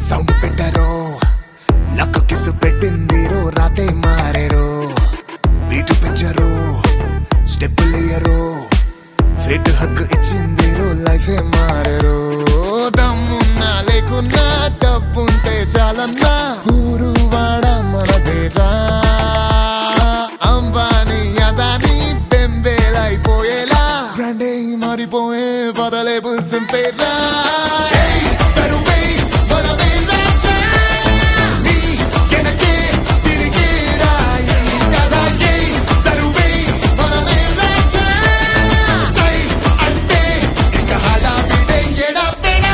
Sound పెట్టారో లక్క కిసు పెట్టిందిరో రాతే మారేరో beat పెంచారు స్టెప్పులు వేయరు ఫిట్ హక్ ఇచ్చిందిరో లైఫే మారేరో దమ్మున్నా లేకున్నా డబ్బుంటే చాలన్నా ఊరు వాడ మనదేరా అంబానీ అదాని బెంబేలైపోయేలా బ్రాండే మారిపోయే వదలేబుల్ సింపేరా ఏయ్, కరువే, మనమే రాజా. నీ వెనకే తిరిగే రాయి కదా, ఏయ్, కరువే, మనమే రాజా. సై అంటే ఇక హడావిడే ఎడపెడా.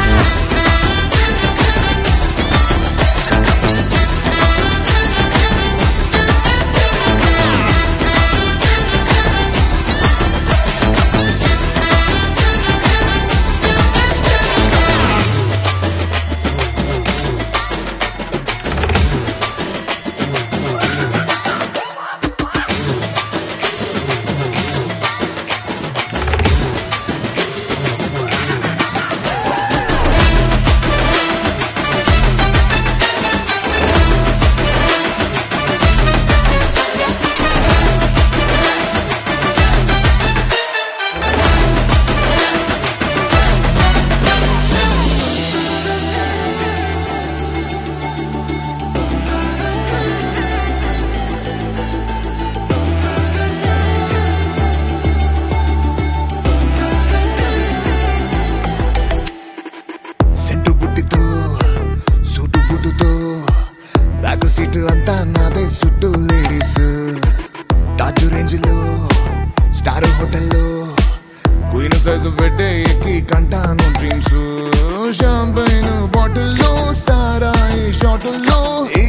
సెంటు బుట్టితో సూటు బుట్టుతో బ్యాక్ సీటు అంతా నాదే సుట్టు లేడీస్ టాచు రేంజ్ లో స్టార్ హోటల్లో క్వీన్ సైజు పెట్టే ఎక్కి కంటాను డ్రీమ్స్ షాంపైన్ బాటిల్లో సారాయి షాటుల్లో